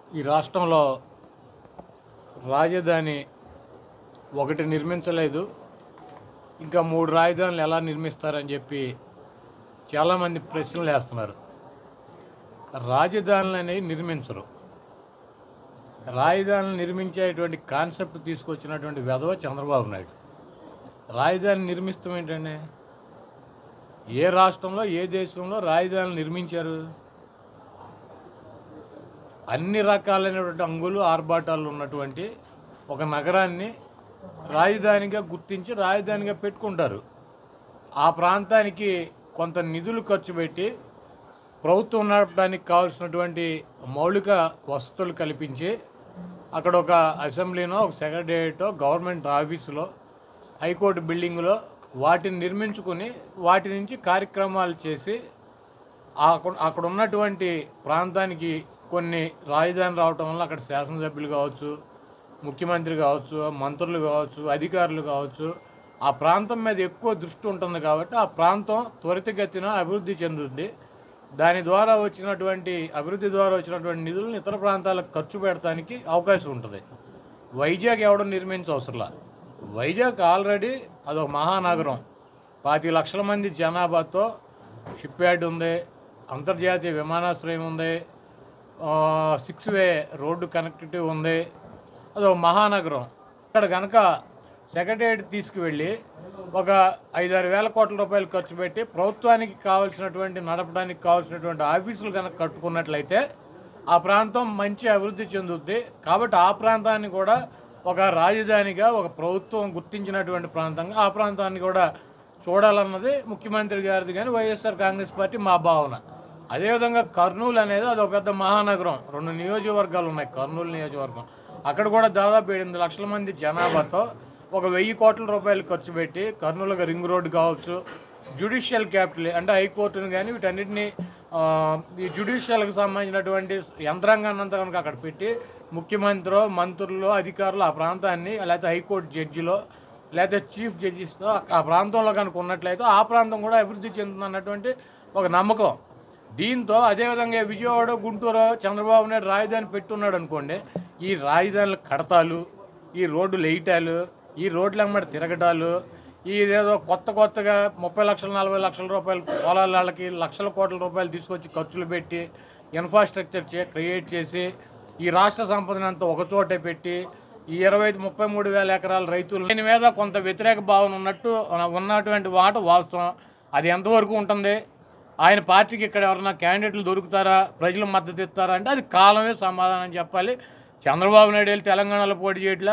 ఈ రాష్ట్రంలో రాజధాని ఒకటి నిర్మించలేదు ఇంకా మూడు రాజధానులు ఎలా నిర్మిస్తారని చెప్పి చాలామంది ప్రశ్నలు వేస్తున్నారు రాజధానులు అనేవి నిర్మించరు రాజధానులు నిర్మించేటువంటి కాన్సెప్ట్ తీసుకొచ్చినటువంటి వెధవ చంద్రబాబు నాయుడు రాజధాని నిర్మిస్తాం ఏంటండి ఏ రాష్ట్రంలో ఏ దేశంలో రాజధానులు నిర్మించారు అన్ని రకాలైనటువంటి అంగులు ఆర్భాటాలు ఉన్నటువంటి ఒక నగరాన్ని రాజధానిగా గుర్తించి రాజధానిగా పెట్టుకుంటారు ఆ ప్రాంతానికి కొంత నిధులు ఖర్చు పెట్టి ప్రభుత్వం నడపడానికి కావాల్సినటువంటి మౌలిక వసతులు కల్పించి అక్కడ ఒక అసెంబ్లీనో ఒక సెక్రటేరియటో గవర్నమెంట్ ఆఫీసులో హైకోర్టు బిల్డింగ్లో వాటిని నిర్మించుకుని వాటి నుంచి కార్యక్రమాలు చేసి అక్కడ అక్కడ ఉన్నటువంటి ప్రాంతానికి కొన్ని రాజధాని రావటం వల్ల అక్కడ శాసనసభ్యులు కావచ్చు ముఖ్యమంత్రి కావచ్చు మంత్రులు కావచ్చు అధికారులు కావచ్చు ఆ ప్రాంతం మీద ఎక్కువ దృష్టి ఉంటుంది కాబట్టి ఆ ప్రాంతం త్వరితగతిన అభివృద్ధి చెందుతుంది దాని ద్వారా వచ్చినటువంటి అభివృద్ధి ద్వారా వచ్చినటువంటి నిధులను ఇతర ప్రాంతాలకు ఖర్చు పెడటానికి అవకాశం ఉంటుంది వైజాగ్ ఎవడం నిర్మించవసరంలా వైజాగ్ ఆల్రెడీ అదొక మహానగరం పాతి లక్షల మంది జనాభాతో షిప్ యార్డ్ ఉంది అంతర్జాతీయ విమానాశ్రయం ఉంది సిక్స్ వే రోడ్డు కనెక్టివిటీ ఉంది అదొక మహానగరం ఇక్కడ కనుక సెక్రటేరియట్ తీసుకువెళ్ళి ఒక ఐదారు వేల కోట్ల రూపాయలు ఖర్చు పెట్టి ప్రభుత్వానికి కావాల్సినటువంటి నడపడానికి కావాల్సినటువంటి ఆఫీసులు కనుక కట్టుకున్నట్లయితే ఆ ప్రాంతం మంచి అభివృద్ధి చెందుద్ది కాబట్టి ఆ ప్రాంతాన్ని కూడా ఒక రాజధానిగా ఒక ప్రభుత్వం గుర్తించినటువంటి ప్రాంతంగా ఆ ప్రాంతాన్ని కూడా చూడాలన్నది ముఖ్యమంత్రి గారిది కానీ వైఎస్ఆర్ కాంగ్రెస్ పార్టీ మా భావన అదేవిధంగా కర్నూలు అనేది అది ఒక పెద్ద మహానగరం రెండు నియోజకవర్గాలు ఉన్నాయి కర్నూలు నియోజకవర్గం అక్కడ కూడా దాదాపు ఎనిమిది లక్షల మంది జనాభాతో ఒక వెయ్యి కోట్ల రూపాయలు ఖర్చు పెట్టి కర్నూలుగా రింగ్ రోడ్డు కావచ్చు జ్యుడిషియల్ క్యాపిటల్ అంటే హైకోర్టును కానీ వీటన్నిటిని ఆ, ఈ జ్యుడిషియల్కి సంబంధించినటువంటి యంత్రాంగాన్ని అంతా కనుక అక్కడ పెట్టి ముఖ్యమంత్రి మంత్రులు అధికారులు ఆ ప్రాంతాన్ని లేకపోతే హైకోర్టు జడ్జిలో లేకపోతే చీఫ్ జడ్జిస్తో ఆ ప్రాంతంలో కనుక ఉన్నట్లయితే ఆ ప్రాంతం కూడా అభివృద్ధి చెందుతుంది అన్నటువంటి ఒక నమ్మకం దీంతో అదేవిధంగా విజయవాడ గుంటూరు చంద్రబాబు నాయుడు రాజధాని పెట్టున్నాడు అనుకోండి ఈ రాజధానుల కడతాలు ఈ రోడ్డు లేయటాలు ఈ రోడ్ల అమ్మడి తిరగటాలు ఇదేదో కొత్త కొత్తగా ముప్పై లక్షల నలభై లక్షల రూపాయలు పొలాల వాళ్ళకి లక్షల కోట్ల రూపాయలు తీసుకొచ్చి ఖర్చులు పెట్టి ఇన్ఫ్రాస్ట్రక్చర్ చే క్రియేట్ చేసి ఈ రాష్ట్ర సంపదనంతా అంతా ఒక చోటే పెట్టి ఈ ఇరవై ఐదు ముప్పై మూడు వేల ఎకరాల రైతులు దీని మీద కొంత వ్యతిరేక భావన ఉన్నట్టు ఉన్నటువంటి మాట వాస్తవం అది ఎంతవరకు ఉంటుంది ఆయన పార్టీకి ఇక్కడ ఎవరైనా క్యాండిడేట్లు దొరుకుతారా ప్రజలు మద్దతు ఇస్తారా అంటే అది కాలమే సమాధానం చెప్పాలి చంద్రబాబు నాయుడు వెళ్ళి తెలంగాణలో పోటీ చేయట్లా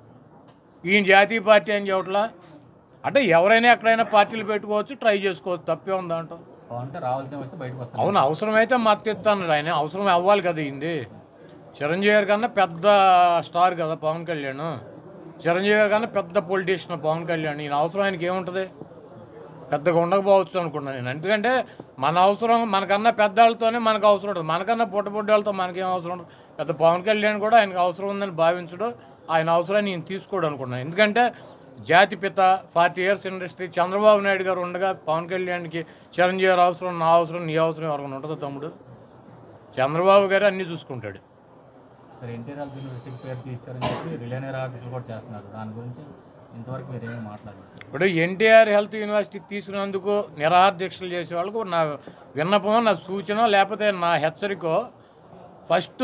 ఈయన జాతీయ పార్టీ అని చెప్పట్లా అంటే ఎవరైనా ఎక్కడైనా పార్టీలు పెట్టుకోవచ్చు ట్రై చేసుకోవచ్చు తప్పే ఉందా అంటాం అంటే రావాల్సిన వస్తే బయటకు వస్తాను అవును అవసరమైతే మద్దతు ఇస్తాను ఆయన అవసరం అవ్వాలి కదా ఇంది చిరంజీవి గారి కన్నా పెద్ద స్టార్ కదా పవన్ కళ్యాణ్ చిరంజీవి గారి కన్నా పెద్ద పొలిటీషియన్ పవన్ కళ్యాణ్ ఈయన అవసరం ఆయనకి ఏముంటుంది పెద్దగా ఉండకపోవచ్చు అనుకున్నాను నేను ఎందుకంటే మన అవసరం మనకన్నా పెద్దవాళ్ళతోనే మనకు అవసరం ఉంటుంది మనకన్నా పుట్టబుడ్డలతో మనకేం అవసరం ఉంటుంది పెద్ద పవన్ కళ్యాణ్ కూడా ఆయనకు అవసరం ఉందని భావించడం ఆయన అవసరాన్ని నేను తీసుకోడు అనుకున్నాను ఎందుకంటే జాతిపిత forty years industry Chandrababu Naidu garu ఉండగా పవన్ కళ్యాణ్కి చిరంజీవి గారు అవసరం నా అవసరం నీ అవసరం ఎవరికైనా ఉంటుందో తమ్ముడు చంద్రబాబు గారు అన్నీ చూసుకుంటాడు మరి ఎన్టీఆర్ హెల్త్ యూనివర్సిటీకి పేరు తీశారని చెప్పి రిలయనర్ ఆర్టికల్ కూడా చేస్తున్నారు దాని గురించి ఇంతవరకు మీరు ఏమీ మాట్లాడారు ఇప్పుడు ఎన్టీఆర్ హెల్త్ యూనివర్సిటీ తీసుకున్నందుకు నిరాహార దీక్షలు చేసే వాళ్ళకు నా విన్నపం నా సూచన లేకపోతే నా హెచ్చరిక ఫస్ట్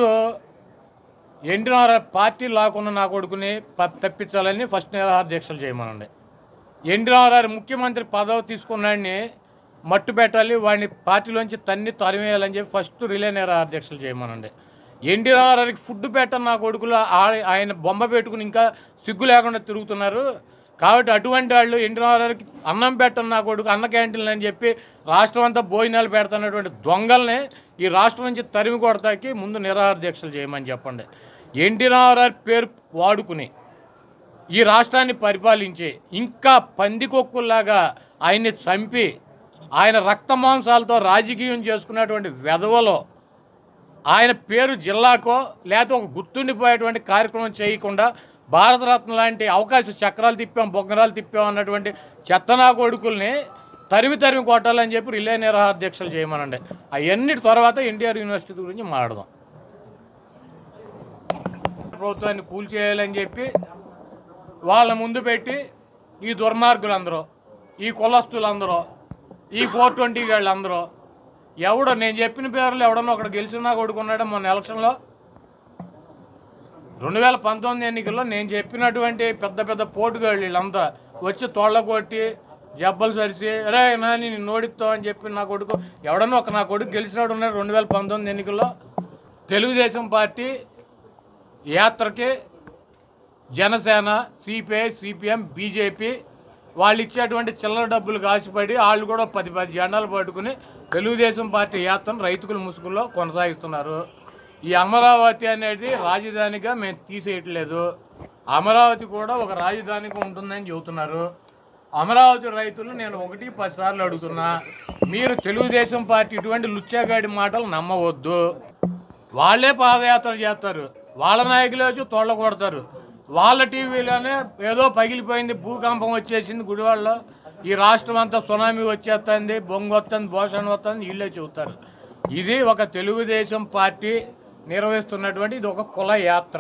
ఎన్టీఆర్ పార్టీ లాక్కున్న నా కొడుకుని ప- తప్పించాలని ఫస్ట్ నిరాహార దీక్షలు చేయమనండి ఎన్టీఆర్ ముఖ్యమంత్రి పదవి తీసుకున్నాడిని మట్టు పెట్టాలి వాడిని పార్టీలోంచి తన్ని తరిమేయాలని చెప్పి ఫస్ట్ రిలే నిరాహార దీక్షలు చేయమనండి ఎన్టీఆర్కి ఫుడ్ పెట్టని నా కొడుకులు ఆ- ఆయన బొమ్మ పెట్టుకుని ఇంకా సిగ్గు లేకుండా తిరుగుతున్నారు కాబట్టి అటువంటి వాళ్ళు ఎన్టీఆర్కి అన్నం పెట్టని నా కొడుకు అన్న క్యాంటీన్లు అని చెప్పి రాష్ట్రం అంతా భోజనాలు పెడుతున్నటువంటి దొంగల్ని ఈ రాష్ట్రం నుంచి తరిమి కొడతాకి ముందు నిరాహార దీక్షలు చేయమని చెప్పండి ఎన్టీఆర్ పేరు వాడుకుని ఈ రాష్ట్రాన్ని పరిపాలించి ఇంకా పందికొక్కుల్లాగా ఆయన్ని చంపి ఆయన రక్తమాంసాలతో రాజకీయం చేసుకున్నటువంటి వెధవలో ఆయన పేరు జిల్లాకో లేకపోతే ఒక గుర్తుండిపోయేటువంటి కార్యక్రమం చేయకుండా భారతరత్న లాంటి అవకాశ చక్రాలు తిప్పాం బొగ్గరాలు తిప్పాం అన్నటువంటి చెత్తనా కొడుకుల్ని తరిమి తరిమి కొట్టాలని చెప్పి రిలే నిరాహార దీక్షలు చేయమనండి అవన్నిటి తర్వాత ఎన్టీఆర్ యూనివర్సిటీ గురించి మాట్లాడదాం రాష్ట్ర ప్రభుత్వాన్ని కూల్చేయాలని చెప్పి వాళ్ళ ముందు పెట్టి ఈ దుర్మార్గులందరూ ఈ కులస్తులందరూ ఈ ఫోర్ ట్వంటీ వాళ్ళందరూ ఎవడో నేను చెప్పిన పేర్లు ఎవడన్నా ఒకడు గెలిచినా కొడుకున్నాడు మొన్న ఎలక్షన్లో రెండు వేల పంతొమ్మిది ఎన్నికల్లో నేను చెప్పినటువంటి పెద్ద పెద్ద పోటుగాళ్ళు వీళ్ళంతా వచ్చి తోళ్ళ కొట్టి జబ్బలు సరిసి అరే నాని నేను ఓడిస్తావు అని చెప్పి నా కొడుకు ఎవడన్నా ఒక నా కొడుకు గెలిచినాడు ఉన్నాడు రెండు వేల పంతొమ్మిది ఎన్నికల్లో తెలుగుదేశం పార్టీ యాత్రకి జనసేన సిపిఐ సిపిఎం బీజేపీ వాళ్ళు ఇచ్చేటువంటి చిల్లర డబ్బులు కాసిపడి వాళ్ళు కూడా పది పది జెండాలు పట్టుకుని తెలుగుదేశం పార్టీ యాత్రను రైతుకుల ముసుగులో కొనసాగిస్తున్నారు ఈ అమరావతి అనేది రాజధానిగా మేము తీసేయట్లేదు అమరావతి కూడా ఒక రాజధానిగా ఉంటుందని చెబుతున్నారు అమరావతి రైతులు నేను ఒకటి పది సార్లు అడుగుతున్నా మీరు తెలుగుదేశం పార్టీ ఇటువంటి లుచ్చాగాడి మాటలు నమ్మవద్దు వాళ్ళే పాదయాత్ర చేస్తారు వాళ్ళ నాయకులే వచ్చి తోళ్ళ కొడతారు వాళ్ళ టీవీలోనే ఏదో పగిలిపోయింది భూకంపం వచ్చేసింది గుడివాడలో ఈ రాష్ట్రం అంతా సునామీ వచ్చేస్తుంది బొంగు వస్తుంది భోషణ వస్తుంది వీళ్ళే చెబుతారు ఇది ఒక తెలుగుదేశం పార్టీ నిర్వహిస్తున్నటువంటి ఇది ఒక కుల యాత్ర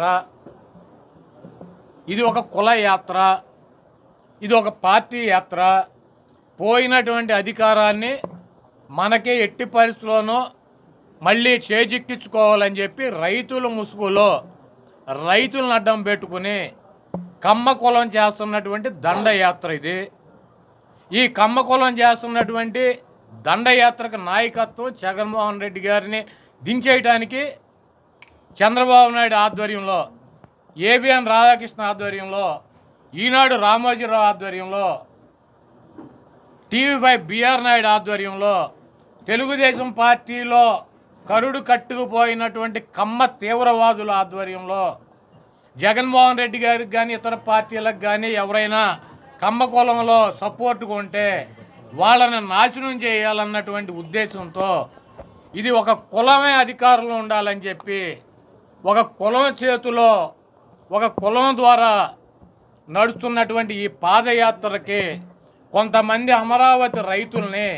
ఇది ఒక కుల యాత్ర ఇది ఒక పార్టీ యాత్ర పోయినటువంటి అధికారాన్ని మనకే ఎట్టి పరిస్థితుల్లోనూ మళ్ళీ చేజిక్కించుకోవాలని చెప్పి రైతుల ముసుగులో రైతులను అడ్డం పెట్టుకుని కమ్మ కులం చేస్తున్నటువంటి దండయాత్ర ఇది ఈ కమ్మ కులం చేస్తున్నటువంటి దండయాత్రకు నాయకత్వం జగన్మోహన్ రెడ్డి గారిని దించేయటానికి చంద్రబాబు నాయుడు ఆధ్వర్యంలో ఏబిఎన్ రాధాకృష్ణ ఆధ్వర్యంలో ఈనాడు రామోజీరావు ఆధ్వర్యంలో టీవీ ఫైవ్ బిఆర్ నాయుడు ఆధ్వర్యంలో తెలుగుదేశం పార్టీలో కరుడు కట్టుకుపోయినటువంటి కమ్మ తీవ్రవాదుల ఆధ్వర్యంలో జగన్మోహన్ రెడ్డి గారికి కానీ ఇతర పార్టీలకు కానీ ఎవరైనా కమ్మ కులంలో సపోర్ట్గా ఉంటే వాళ్ళని నాశనం చేయాలన్నటువంటి ఉద్దేశంతో ఇది ఒక కులమే అధికారంలో ఉండాలని చెప్పి ఒక కులం చేతిలో ఒక కులం ద్వారా నడుస్తున్నటువంటి ఈ పాదయాత్రకి కొంతమంది అమరావతి రైతుల్ని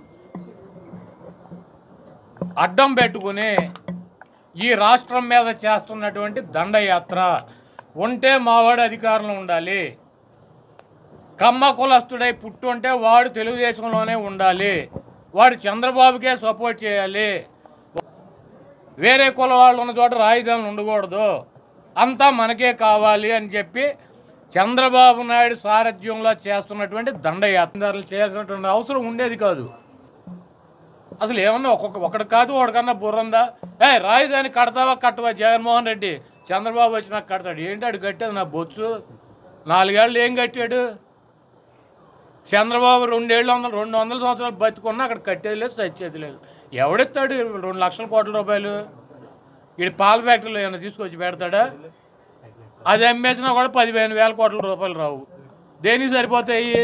అడ్డం పెట్టుకుని ఈ రాష్ట్రం మీద చేస్తున్నటువంటి దండయాత్ర ఉంటే మావాడు అధికారంలో ఉండాలి కమ్మ కులస్తుడై పుట్టుంటే వాడు తెలుగుదేశంలోనే ఉండాలి వాడు చంద్రబాబుకే సపోర్ట్ చేయాలి వేరే కుల వాళ్ళు ఉన్న చోట రాజధానులు ఉండకూడదు అంతా మనకే కావాలి అని చెప్పి చంద్రబాబు నాయుడు సారథ్యంలో చేస్తున్నటువంటి దండయాత్రలు చేయాల్సినటువంటి అవసరం ఉండేది కాదు అసలు ఏమన్నా ఒక్కొక్క ఒకటి కాదు ఒకటికన్నా బుర్ర ఉందా ఏ రాజధాని కడతావా కట్టవా జగన్మోహన్ రెడ్డి చంద్రబాబు వచ్చి నాకు కడతాడు ఏంటి ఆడు కట్టేది నా బొచ్చు నాలుగేళ్ళు ఏం కట్టాడు చంద్రబాబు రెండేళ్ళు వందలు రెండు వందల సంవత్సరాలు బతుకున్నా అక్కడ కట్టేది లేదు చచ్చేది లేదు ఎవడెత్తాడు రెండు లక్షల కోట్ల రూపాయలు వీడి పాల ఫ్యాక్టరీలో ఏమైనా తీసుకొచ్చి పెడతాడా అది అమ్మేసినా కూడా పదిహేను వేల కోట్ల రూపాయలు రావు దేనికి సరిపోతాయి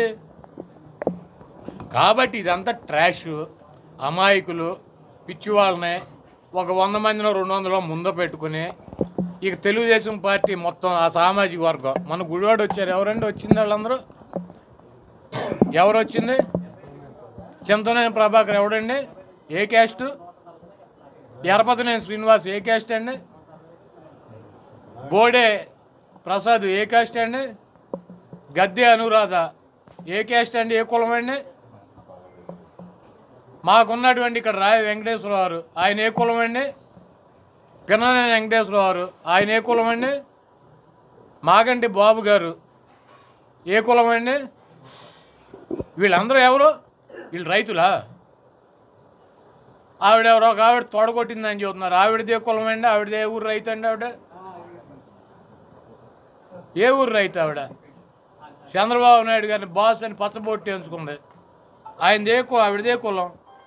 కాబట్టి ఇదంతా ట్రాష్ అమాయకులు పిచ్చి వాళ్ళని ఒక వంద మందిలో రెండు వందలో ముందు పెట్టుకుని ఇక తెలుగుదేశం పార్టీ మొత్తం ఆ సామాజిక వర్గం మన గుడివాడు వచ్చారు ఎవరండి వచ్చింది వాళ్ళందరూ ఎవరు వచ్చింది చింతనేని ప్రభాకర్ ఎవడండి ఏ క్యాస్ట్ ఎరపతినేని శ్రీనివాస్ ఏ క్యాస్ట్ అండి బోడే ప్రసాద్ ఏ క్యాస్ట్ అండి గద్దె అనురాధ ఏ క్యాస్ట్ అండి ఏ కులం అండి మాకున్నటువంటి ఇక్కడ రాయ వెంకటేశ్వరరావు గారు ఆయన ఏ కులం అండి పిన్ననేని వెంకటేశ్వరరావు గారు ఆయన ఏ కులం అండి మాగంటి బాబు గారు ఏ కులం అండి వీళ్ళందరూ ఎవరు వీళ్ళు రైతులా ఆవిడ ఎవరో ఒక ఆవిడ తొడగొట్టిందని చెబుతున్నారు ఆవిడదే కులం అండి ఆవిడదే ఏ ఊరు రైతు అండి ఆవిడ ఏ ఊరు రైతు ఆవిడ చంద్రబాబు నాయుడు గారిని బాస్ అని పచ్చబొట్టి ఎంచుకుంది ఆయనదే కు- ఆవిడదే కులం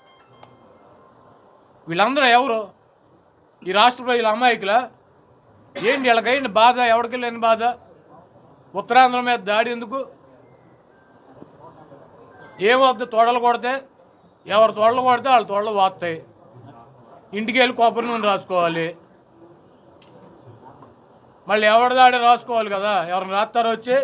వీళ్ళందరూ ఎవరు ఈ రాష్ట్ర ప్రజల అమాయకులా ఏంటి వీళ్ళకైంది బాధ ఎవరికి లేని బాధ ఉత్తరాంధ్ర మీద దాడి ఎందుకు ఏమవుతుంది తోడలు కొడితే ఎవరు తోడలు కొడితే వాళ్ళ తోడలు వాస్తాయి ఇంటికి వెళ్ళి కొబ్బరి నూనె రాసుకోవాలి మళ్ళీ ఎవరి దాడి రాసుకోవాలి కదా ఎవరిని రాస్తారో వచ్చి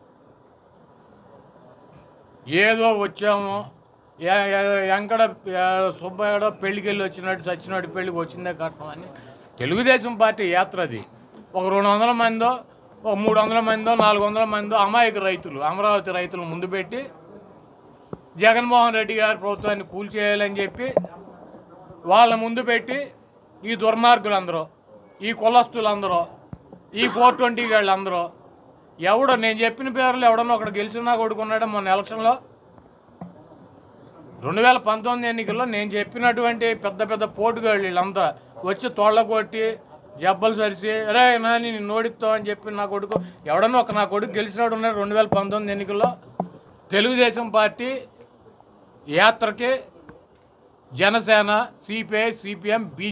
ఏదో వచ్చాము ఏ- ఏ- ఎంకడ ఏ- సుబ్బయ్యడో పెళ్ళికి వెళ్ళి వచ్చినట్టు చచ్చినట్టు పెళ్ళికి వచ్చిందే కట్టం అని తెలుగుదేశం పార్టీ యాత్ర అది ఒక రెండు వందల మందో ఒక మూడు వందల మందో నాలుగు వందల మందో అమాయక రైతులు అమరావతి రైతులు ముందు పెట్టి జగన్మోహన్ రెడ్డి గారి ప్రభుత్వాన్ని కూల్చేయాలని చెప్పి వాళ్ళ ముందు పెట్టి ఈ దుర్మార్గులందరూ ఈ కులస్తులందరూ ఈ ఫోర్ ట్వంటీ వాళ్ళందరూ ఎవడో నేను చెప్పిన పేర్లు ఎవడన్నా ఒకడు గెలిచినా కొడుకున్నాడు మొన్న ఎలక్షన్లో రెండు వేల పంతొమ్మిది ఎన్నికల్లో నేను చెప్పినటువంటి పెద్ద పెద్ద పోటుగాళ్ళు వీళ్ళంతా వచ్చి తోళ్ళ కొట్టి జబ్బలు సరిసి అరే నాని నేను ఓడిస్తావు అని చెప్పి నా కొడుకు ఎవడన్నా ఒక నా కొడుకు గెలిచినాడు ఉన్నాడు రెండు వేల పంతొమ్మిది ఎన్నికల్లో తెలుగుదేశం పార్టీ యాత్రకి జనసేన సిపిఐ సిపిఎం బి